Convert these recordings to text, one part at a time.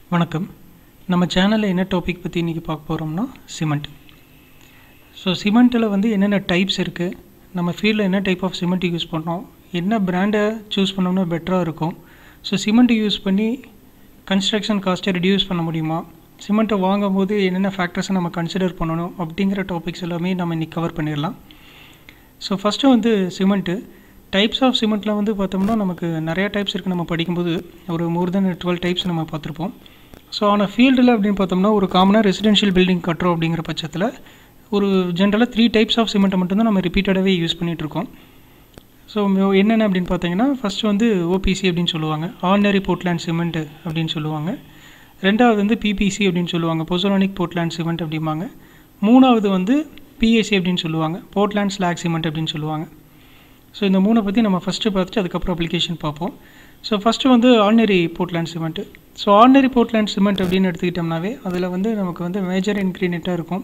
வணக்கம் நம்ம சேனலில் என்ன டாபிக் பற்றி இன்றைக்கி பார்க்க போகிறோம்னா சிமெண்ட் ஸோ சிமெண்ட்டில் வந்து என்னென்ன டைப்ஸ் இருக்குது நம்ம ஃபீல்டில் என்ன டைப் ஆஃப் சிமெண்ட் யூஸ் பண்ணுறோம் என்ன பிராண்டை சூஸ் பண்ணோம்னா பெட்டராக இருக்கும் ஸோ சிமெண்ட் யூஸ் பண்ணி கன்ஸ்ட்ரக்ஷன் காஸ்ட்டை ரெடியூஸ் பண்ண முடியுமா சிமெண்ட்டை வாங்கும்போது என்னென்ன ஃபேக்டர்ஸை நம்ம கன்சிடர் பண்ணணும் அப்படிங்கிற டாபிக்ஸ் எல்லாமே நம்ம இன்றைக்கி கவர் பண்ணிடலாம் ஸோ ஃபஸ்ட்டு வந்து சிமெண்ட்டு டைப்ஸ் ஆஃப் சிமெண்ட்டில் வந்து பார்த்தோம்னா நமக்கு நிறையா டைப்ஸ் இருக்குது நம்ம படிக்கும்போது ஒரு மோர் தென் டுவெல் டைப்ஸ் நம்ம பார்த்துருப்போம் ஸோ ஆனால் ஃபீல்டில் அப்படின்னு பார்த்தோம்னா ஒரு காமனாக ரெசிடென்ஷியல் பில்டிங் கட்டுறோம் அப்படிங்கிற பட்சத்தில் ஒரு ஜென்ரலாக த்ரீ டைப்ஸ் ஆஃப் சிமெண்ட்டை மட்டும்தான் நம்ம ரிப்பீட்டடாகவே யூஸ் பண்ணிகிட்ருக்கோம் ஸோ என்னென்ன அப்படின்னு பார்த்தீங்கன்னா ஃபஸ்ட்டு வந்து ஓபிசி அப்படின்னு சொல்லுவாங்க ஆர்டினரி போர்ட்லேண்ட் சிமெண்ட் அப்படின்னு சொல்லுவாங்க ரெண்டாவது வந்து பிபிசி அப்படின்னு சொல்லுவாங்க பொசோலானிக் போர்ட்லேண்ட் சிமெண்ட் அப்படிம்பாங்க மூணாவது வந்து பிஎஸ்சி அப்படின்னு சொல்லுவாங்க போர்ட்லேண்ட் ஸ்லாக் சிமெண்ட் அப்படின்னு சொல்லுவாங்க ஸோ இந்த மூணை பற்றி நம்ம ஃபஸ்ட்டு பார்த்துட்டு அதுக்கப்புறம் அப்ளிகேஷன் பார்ப்போம் ஸோ ஃபஸ்ட்டு வந்து ordinary Portland cement so ordinary Portland cement அப்படின்னு எடுத்துக்கிட்டோம்னாவே அதில் வந்து நமக்கு வந்து மேஜர் இன்க்ரீடியண்ட்டாக இருக்கும்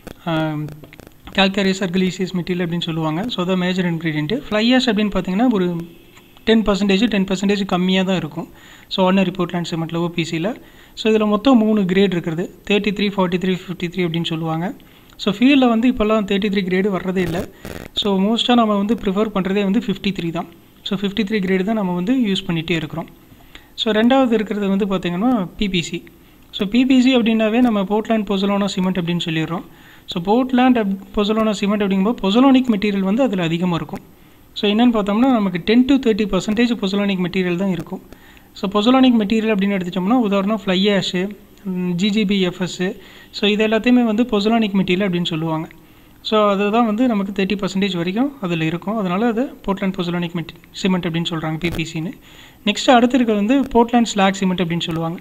கால்கரி சர்கலீசியஸ் மெட்டீரியல் அப்படின்னு சொல்லுவாங்க ஸோ அதான் மேஜர் இன்க்ரீடியண்ட்டு ஃப்ளையர்ஸ் அப்படின்னு பார்த்தீங்கன்னா ஒரு டென் பர்சன்டேஜ் டென் பர்சன்டேஜ் கம்மியாக தான் இருக்கும் ஸோ ஆர்டினரி போர்ட்லேண்ட் சிமெண்ட்டில் ஓபிசியில் ஸோ இதில் மொத்தம் மூணு கிரேட் இருக்குது thirty three forty three fifty three அப்படின்னு சொல்லுவாங்க ஸோ ஃபீல்டில் வந்து இப்போல்லாம் தேர்ட்டி த்ரீ கிரேடு வர்றதே இல்லை ஸோ மோஸ்ட்டாக நம்ம வந்து ப்ரிஃபர் பண்ணுறதே வந்து ஃபிஃப்டி த்ரீ தான் ஸோ ஃபிஃப்டி த்ரீ கிரேடு தான் நம்ம வந்து யூஸ் பண்ணிகிட்டே இருக்கிறோம் ஸோ ரெண்டாவது இருக்கிறது வந்து பார்த்திங்கன்னா பிபிசி ஸோ பிபிசி அப்படின்னாவே நம்ம போர்ட்லேண்ட் பொசலோனா சிமெண்ட் அப்படின்னு சொல்லிடுறோம் ஸோ போர்ட்லேண்ட் அப் பொசலோனா சிமெண்ட் அப்படிங்கும்போது பொசலோனிக் மெட்டீரியல் வந்து அதில் அதிகமாக இருக்கும் ஸோ என்னென்னு பார்த்தோம்னா நமக்கு ten to thirty percentage pozzolanic material தான் இருக்கும் ஸோ பொசலோனிக் மெட்டீரியல் அப்படின்னு எடுத்துட்டோம்னா உதாரணம் ஃப்ளை ஆஷு ஜிஜிபிஎஃப்எஸ்ஸு ஸோ இது எல்லாத்தையுமே வந்து பொசலானிக் மெட்டீரியல் அப்படின்னு சொல்லுவாங்க ஸோ அதுதான் வந்து நமக்கு தேர்ட்டி பர்சன்டேஜ் வரைக்கும் அதில் இருக்கும் அதனால் அது போர்ட்லேண்ட் பொசலானிக் மெட்டி சிமெண்ட் அப்படின்னு சொல்கிறாங்க பிபிசின்னு நெக்ஸ்ட் அடுத்து இருக்கிறது வந்து போர்ட்லேண்ட் ஸ்லாக் சிமெண்ட் அப்படின்னு சொல்லுவாங்க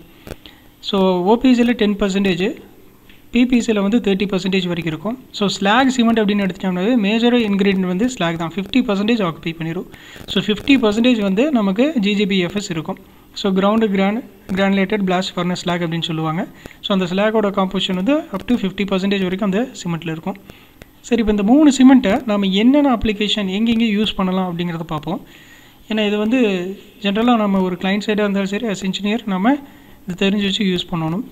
ஸோ ஓபிசியில் டென் பர்சன்டேஜ் பிபிசியில் வந்து தேர்ட்டி பர்சன்டேஜ் வரைக்கும் இருக்கும் ஸோ ஸ்லாக் சிமெண்ட் அப்படின்னு எடுத்துட்டோம்னாவே மேஜர் இன்க்ரீடியன்ட் வந்து ஸ்லாக் தான் ஃபிஃப்டி பர்சன்டேஜ் ஆக்குபை பண்ணிடும் ஸோ ஃபிஃப்டி பர்சன்டேஜ் வந்து நமக்கு ஜிஜிபிஎஃப்எஸ் இருக்கும் ஸோ கிரவுண்டு கிரான் கிரானுலேட்டட் பிளாஸ்ட் ஃபர்னஸ் ஸ்லாக் அப்படின்னு சொல்லுவாங்க ஸோ அந்த ஸ்லாகோட காம்போசிஷன் வந்து அப் டு ஃபிஃப்டி பர்சன்டேஜ் வரைக்கும் அந்த சிமெண்ட்டில் இருக்கும் சரி இப்போ இந்த மூணு சிமெண்ட்டை நம்ம என்னென்ன அப்ளிகேஷன் எங்கெங்கே யூஸ் பண்ணலாம் அப்படிங்கிறத பார்ப்போம் ஏன்னா இது வந்து ஜென்ரலாக நம்ம ஒரு கிளைண்ட் சைடாக இருந்தாலும் சரி அஸ் இன்ஜினியர் நம்ம இது தெரிஞ்சு வச்சு யூஸ் பண்ணணும்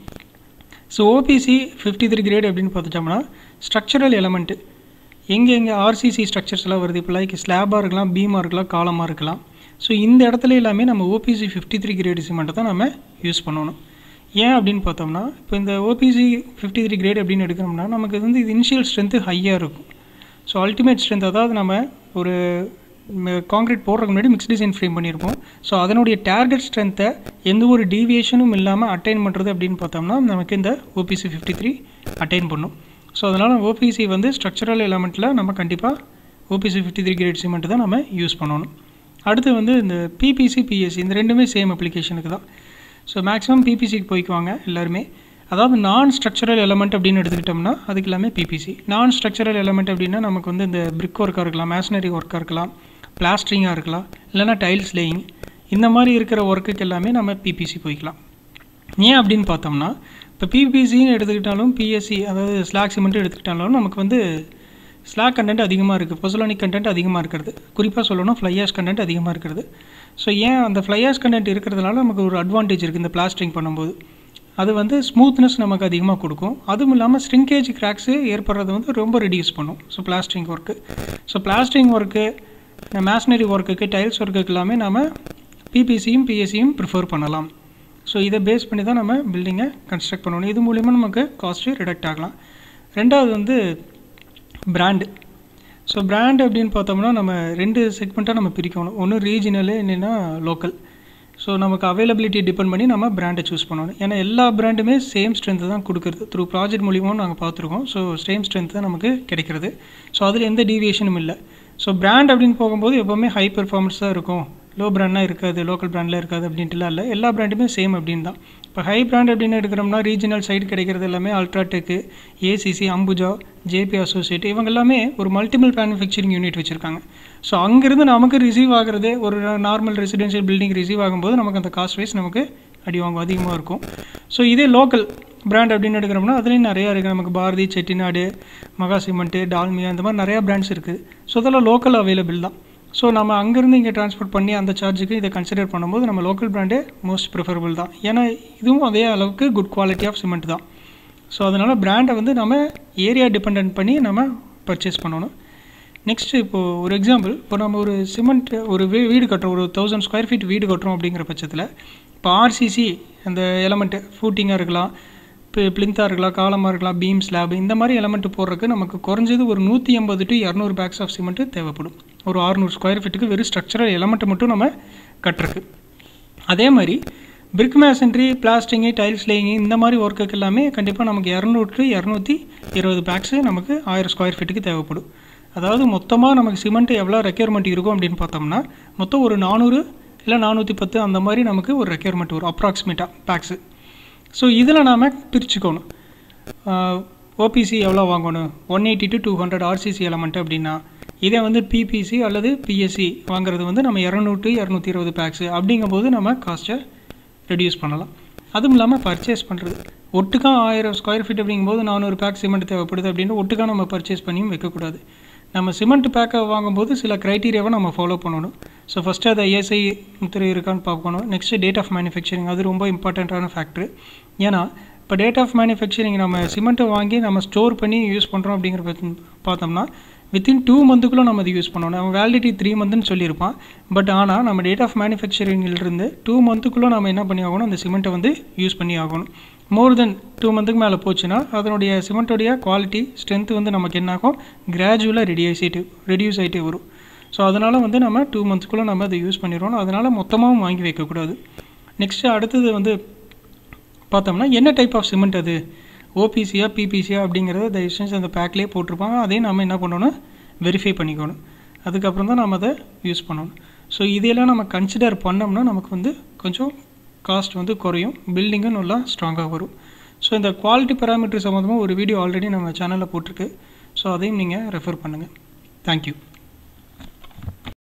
so OPC fifty three grade அப்படின்னு பார்த்துட்டோம்னா ஸ்ட்ரக்சரல் எலமெண்ட்டு எங்கே எங்கே ஆர்சிசி ஸ்ட்ரக்சர்ஸ் எல்லாம் வருது இப்போ லைக் ஸ்லாபாக இருக்கலாம் பீமாக இருக்கலாம் காலமாக இருக்கலாம் ஸோ இந்த இடத்துல எல்லாமே நம்ம ஓபிசி ஃபிஃப்டி த்ரீ கிரேடு சிமெண்ட்டை தான் நம்ம யூஸ் பண்ணணும் ஏன் அப்படின்னு பார்த்தோம்னா இப்போ இந்த ஓபிசி ஃபிஃப்டி த்ரீ கிரேட் அப்படின்னு எடுக்கணும்னா நமக்கு வந்து இது இனிஷியல் ஸ்ட்ரென்த்து ஹையாக இருக்கும் ஸோ அல்டிமேட் ஸ்ட்ரென்த் அதாவது நம்ம ஒரு காங்கிரீட் போடுறதுக்கு முன்னாடி மிக்ஸ் டிசைன் ஃப்ரேம் பண்ணியிருப்போம் ஸோ அதனுடைய டார்கெட் ஸ்ட்ரென்த்தை எந்த ஒரு டீவியேஷனும் இல்லாமல் அட்டைன் பண்ணுறது அப்படின்னு பார்த்தோம்னா நமக்கு இந்த ஓபிசி ஃபிஃப்டி த்ரீ அட்டைன் பண்ணும் ஸோ அதனால் ஓபிசி வந்து ஸ்ட்ரக்சரல் எலமெண்ட்டில் நம்ம கண்டிப்பாக OPC fifty three grade cement தான் நம்ம யூஸ் பண்ணணும் அடுத்து வந்து இந்த பிபிசி பிஎஸ்சி இந்த ரெண்டுமே சேம் அப்ளிகேஷனுக்கு தான் ஸோ மேக்ஸிமம் பிபிசிக்கு போய்க்குவாங்க எல்லாருமே அதாவது நான் ஸ்ட்ரக்சரல் எலமெண்ட் அப்படின்னு எடுத்துக்கிட்டோம்னா அதுக்கு எல்லாமே பிபிசி நான் ஸ்ட்ரக்சரல் எலமெண்ட் அப்படின்னா நமக்கு வந்து இந்த பிரிக் ஒர்க்காக இருக்கலாம் மேஷனரி ஒர்க்காக இருக்கலாம் பிளாஸ்டரிங்காக இருக்கலாம் இல்லைனா டைல்ஸ் லேயிங் இந்த மாதிரி இருக்கிற ஒர்க்குக்கு எல்லாமே நம்ம பிபிசி போய்க்கலாம் ஏன் அப்படின்னு பார்த்தோம்னா இப்போ பிபிசின்னு எடுத்துக்கிட்டாலும் பிஎஸ்சி அதாவது ஸ்லாக் சிமெண்ட் எடுத்துக்கிட்டாலும் நமக்கு வந்து ஸ்லாக் கண்டென்ட் அதிகமாக இருக்குது பொசலானிக் கண்டென்ட் அதிகமாக இருக்கிறது குறிப்பாக சொல்லணும் ஃப்ளையாஸ் கண்டென்ட் அதிகமாக இருக்கிறது ஸோ ஏன் அந்த ஃப்ளையாஸ் கண்டென்ட் இருக்கிறதுனால நமக்கு ஒரு அட்வான்டேஜ் இருக்குது இந்த பிளாஸ்டரிங் பண்ணும்போது அது வந்து ஸ்மூத்னஸ் நமக்கு அதிகமாக கொடுக்கும் அதுவும் இல்லாமல் ஸ்ட்ரிங்கேஜ் கிராக்ஸு ஏற்படுறது வந்து ரொம்ப ரெடியூஸ் பண்ணும் so plastering work so plastering work masonry ஒர்க்குக்கு டைல்ஸ் ஒர்க்குக்கு எல்லாமே நம்ம பிபிசியும் பிஎஸ்சியும் ப்ரிஃபர் பண்ணலாம் ஸோ இதை பேஸ் பண்ணி தான் நம்ம பில்டிங்கை கன்ஸ்ட்ரக்ட் பண்ணணும் இது மூலிமா நமக்கு காஸ்ட்டு ரிடக்ட் ஆகலாம் ரெண்டாவது வந்து பிராண்டு ஸோ பிராண்ட் அப்படின்னு பார்த்தோம்னா நம்ம ரெண்டு செக்மெண்ட்டாக நம்ம பிரிக்கணும் ஒன்று ரீஜினலு இல்லைன்னா லோக்கல் ஸோ நமக்கு அவைலபிலிட்டி டிபெண்ட் பண்ணி நம்ம பிராண்டை சூஸ் பண்ணணும் ஏன்னா எல்லா பிராண்டுமே சேம் ஸ்ட்ரென்த்து தான் கொடுக்குறது த்ரூ ப்ராஜெக்ட் மூலியமாக நாங்கள் பார்த்துருக்கோம் ஸோ சேம் ஸ்ட்ரென்த் தான் நமக்கு கிடைக்கிறது ஸோ அதில் எந்த டீவியேஷனும் இல்லை ஸோ பிராண்ட் அப்படின்னு போகும்போது எப்போவுமே ஹை பெர்ஃபார்மன்ஸ் தான் இருக்கும் லோ பிராண்ட்லாம் இருக்காது லோக்கல் பிராண்டில் இருக்காது அப்படின்ட்டுலாம் இல்லை எல்லா பிராண்டுமே சேம் அப்படின்னு தான் இப்போ ஹை பிராண்ட் அப்படின்னு எடுக்கிறோம்னா ரீஜனல் சைடு கிடைக்கிறது எல்லாமே UltraTech ACC Ambuja JP associate இவங்க எல்லாமே ஒரு மல்டிபிள் மேனுஃபேக்சரிங் யூனிட் வச்சுருக்காங்க ஸோ அங்கேருந்து நமக்கு ரிசீவ் ஆகிறது ஒரு நார்மல் ரெசிடென்ஷியல் பில்டிங் ரிசீவ் ஆகும்போது நமக்கு அந்த காஸ்ட் வைஸ் நமக்கு அடி வாங்கும் அதிகமாக இருக்கும் ஸோ இதே லோக்கல் பிராண்ட் அப்படின்னு எடுக்கிறோம்னா அதுலேயும் நிறையா இருக்குது நமக்கு பாரதி செட்டிநாடு மகா சிமெண்ட்டு டால்மியா இந்த மாதிரி நிறையா பிராண்ட்ஸ் இருக்குது ஸோ அதெல்லாம் லோக்கல் அவைலபிள் தான் ஸோ நம்ம அங்கேருந்து இங்கே ட்ரான்ஸ்போர்ட் பண்ணி அந்த சார்ஜுக்கு இதை கன்சிடர் பண்ணும்போது நம்ம லோக்கல் பிராண்டே மோஸ்ட் ப்ரிஃபரபிள் தான் ஏன்னா இதுவும் அதே அளவுக்கு குட் குவாலிட்டி ஆஃப் சிமெண்ட் தான் ஸோ அதனால் பிராண்டை வந்து நம்ம ஏரியா டிபெண்ட் பண்ணி நம்ம பர்ச்சேஸ் பண்ணணும் நெக்ஸ்ட்டு இப்போது ஒரு எக்ஸாம்பிள் இப்போ நம்ம ஒரு சிமெண்ட் ஒரு வீ வீடு கட்டுறோம் ஒரு தௌசண்ட் ஸ்கொயர் ஃபீட் வீடு கட்டுறோம் அப்படிங்கிற பட்சத்தில் இப்போ ஆர்சிசி அந்த எலமெண்ட்டு ஃபூட்டிங்காக இருக்கலாம் இப்போ பிளிந்தாக இருக்கலாம் காலமாக இருக்கலாம் பீம் ஸ்லாப் இந்த மாதிரி எலமெண்ட் போடுறதுக்கு நமக்கு குறைஞ்சது ஒரு நூற்றி எண்பது டு இரநூறு பேக்ஸ் ஆஃப் சிமெண்ட்டு தேவைப்படும் ஒரு ஆறுநூறு ஸ்கொயர் ஃபீட்டுக்கு வெறும் ஸ்ட்ரக்சரல் எலமெண்ட்டை மட்டும் நம்ம கட்டுறக்கு அதே மாதிரி பிரிக் மேசன்ட்ரி பிளாஸ்டிங்கு டைல்ஸ் லேயிங்கு இந்த மாதிரி ஒர்க்குக்கு எல்லாமே கண்டிப்பாக நமக்கு இரநூறு டு இரநூத்தி இருபது பேக்ஸு நமக்கு ஆயிரம் ஸ்கொயர் ஃபீட்டுக்கு தேவைப்படும் அதாவது மொத்தமாக நமக்கு சிமெண்ட் எவ்வளோ ரெக்யர்மெண்ட் இருக்கும் அப்படின்னு பார்த்தோம்னா மொத்தம் ஒரு நானூறு இல்லை நானூற்றி பத்து அந்த மாதிரி நமக்கு ஒரு ரெக்யர்மெண்ட் வரும் அப்ராக்சிமேட்டாக பேக்ஸு ஸோ இதில் நாம் பிரிச்சுக்கணும் ஓபிசி எவ்வளோ வாங்கணும் one eighty to two hundred RCC element அப்படின்னா இதே வந்து பிபிசி அல்லது பிஎஸ்சி வாங்குறது வந்து நம்ம இரநூறு இரநூத்தி இருபது பேக்ஸு அப்படிங்கும்போது நம்ம காஸ்ட்டை ரெடியூஸ் பண்ணலாம் அதுவும் இல்லாமல் பர்ச்சேஸ் பண்ணுறது ஒட்டுக்கா ஆயிரம் ஸ்கொயர் ஃபீட் அப்படிங்கும்போது நானூறு பேக் சிமெண்ட் தேவைப்படுது அப்படின்னு ஒட்டுக்கா நம்ம பர்ச்சேஸ் பண்ணியும் வைக்கக்கூடாது நம்ம சிமெண்ட் பேக்கை வாங்கும்போது சில க்ரைட்டீரியாவை நம்ம ஃபாலோ பண்ணணும் ஸோ ஃபஸ்ட்டு அது ஐஎஸ்ஐ முத்திரை இருக்கான்னு பார்க்கணும் நெக்ஸ்ட்டு டேட் ஆஃப் மேனுஃபேக்சரிங் அது ரொம்ப இம்பார்ட்டண்ட்டான ஃபேக்ட்ரு ஏன்னா இப்போ டேட் ஆஃப் மேனுஃபேக்சரிங் நம்ம சிமெண்ட்டை வாங்கி நம்ம ஸ்டோர் பண்ணி யூஸ் பண்ணுறோம் அப்படிங்கிற பத்தி- பார்த்தோம்னா வித்தின் டூ மந்த்துக்குள்ளே நம்ம அது யூஸ் பண்ணணும் நம்ம வேலிடிட்டி த்ரீ மந்த்னு சொல்லியிருப்பான் பட் ஆனால் நம்ம டேட் ஆஃப் மேனுஃபேக்சரிங்கிலிருந்து டூ மந்த்துக்குள்ளே நம்ம என்ன பண்ணி ஆகணும் அந்த சிமெண்ட்டை வந்து யூஸ் பண்ணி ஆகணும் மோர் தென் டூ மந்த்துக்கு மேலே போச்சுன்னா அதனுடைய சிமெண்ட்டோடைய குவாலிட்டி ஸ்ட்ரென்த் வந்து நமக்கு என்ன ஆகும் கிராஜுவலாக ரெடியூஸ் ஆகிட்டு ரெடியூஸ் ஆகிட்டே வரும் ஸோ அதனால் வந்து நம்ம டூ மந்த்ஸ்க்குள்ளே நம்ம அதை யூஸ் பண்ணிடுவோம் அதனால் மொத்தமாகவும் வாங்கி வைக்கக்கூடாது நெக்ஸ்ட்டு அடுத்தது வந்து பார்த்தோம்னா என்ன டைப் ஆஃப் சிமெண்ட் அது ஓபிசியா பிபிசியா அப்படிங்கிறத தயவுசெஞ்சு அந்த பேக்லேயே போட்டிருப்பாங்க அதையும் நம்ம என்ன பண்ணணும் வெரிஃபை பண்ணிக்கணும் அதுக்கப்புறம் தான் நம்ம அதை யூஸ் பண்ணணும் ஸோ இதையெல்லாம் நம்ம கன்சிடர் பண்ணோம்னா நமக்கு வந்து கொஞ்சம் காஸ்ட் வந்து குறையும் பில்டிங்கும் நல்லா ஸ்ட்ராங்காக வரும் ஸோ இந்த குவாலிட்டி பேராமீட்டர் சம்மந்தமாக ஒரு வீடியோ ஆல்ரெடி நம்ம சேனலில் போட்டிருக்கு ஸோ அதையும் நீங்கள் ரெஃபர் பண்ணுங்கள் தேங்க்யூ